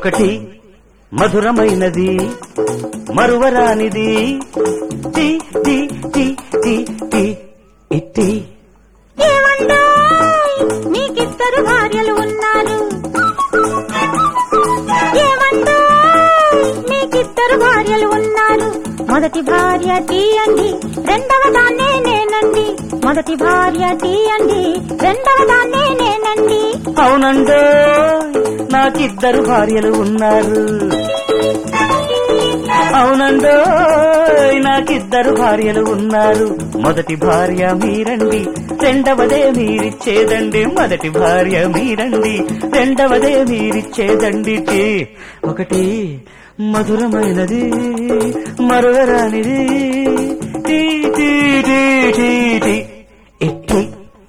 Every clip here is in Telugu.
ఒకటి మధురమైనది మరువరానిది tea tea tea tea tea ఇట్టి ఏమండోయ్ మీకిద్దరు భార్యలు ఉన్నారు ఏమండోయ్ మీకిద్దరు భార్యలు ఉన్నారు మొదటి భార్య తీయండి రెండవ దాన్నే నేనండి మొదటి భార్య తీయండి రెండవ దాన్నే నేనండి అవునండో నాకిద్దరు భార్యలు ఉన్నారు అవునండో నాకిద్దరు భార్యలు ఉన్నారు మొదటి భార్య మీరండి రెండవదే మీరిచ్చేదండి మొదటి భార్య మీరండి రెండవదే మీరిచ్చేదండి టీ ఒకటి మధురమైనది మరువరానిది tea tea tea tea tea ఇట్టి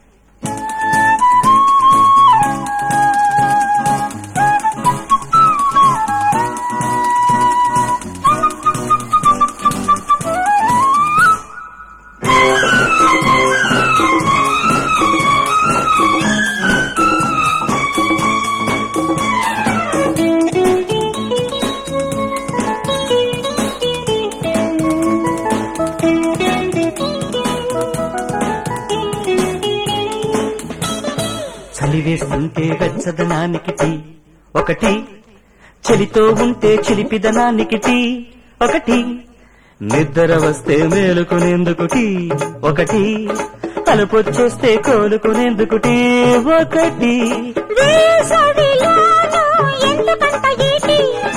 చలివేస్తుంటే వెచ్చదనానికి టీ ఒకటి చలితో ఉంటే చిలిపిదనానికి టీ ఒకటి నిద్ర వస్తే మేలుకునేందుకు టీ ఒకటి అలుపొచ్చేస్తే కోలుకునేందుకు టీ ఒకటి వేసవిలోను ఎందుకంత ఈటి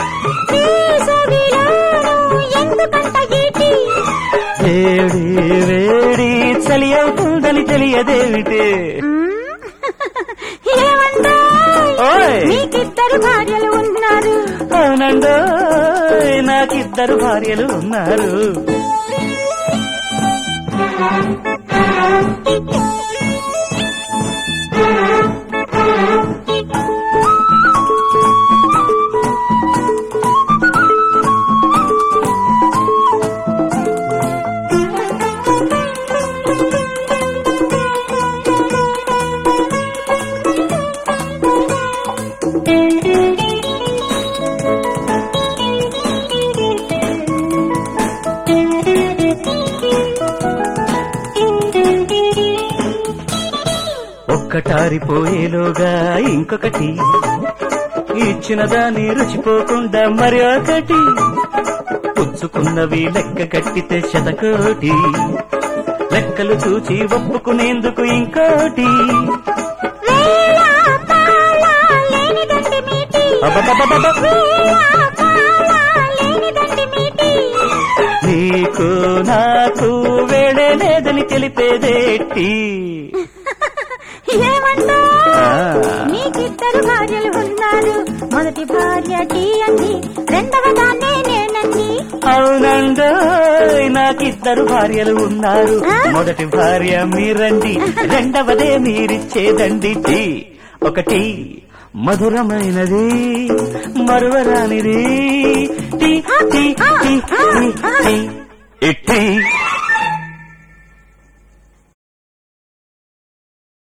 వేసవిలోను ఎందుకంత ఈటి వేడి వేడి చలి అవుతుందని తెలియదేమిటి ఏమండోయ్ ఓయ్ మీకిద్దరు భార్యలు ఉన్నారు అవునండో నాకిద్దరు భార్యలు ఉన్నారు ఒక్కటారిపోయేలోగా ఇంకొకటి ఇచ్చిన దాన్ని రుచిపోకుండా మరి ఒకటి పుచ్చుకున్నవి లెక్క కట్టితే శతకోటి లెక్కలు చూచి ఒప్పుకునేందుకు ఇంకోటి వేళ పాళ లేనిదండి మీటి అబ్బబ్బబ్బబ్బ! వేళ పాళ లేనిదండి మీటి నీకు నాకు వేడే లేదని తెలిపేదేటి ఏమండో ఆ. మీకిద్దరు భార్యలు ఉన్నారు మొదటి భార్య టీ అండి రెండవ దాన్నే నేనండి అవునండో నాకిద్దరు భార్యలు ఉన్నారు మొదటి భార్య మీరండి రెండవదే మీరిచ్చేదండి టీ ఒకటి మధురమైనది మరువరానిది tea tea tea tea tea ఇట్టి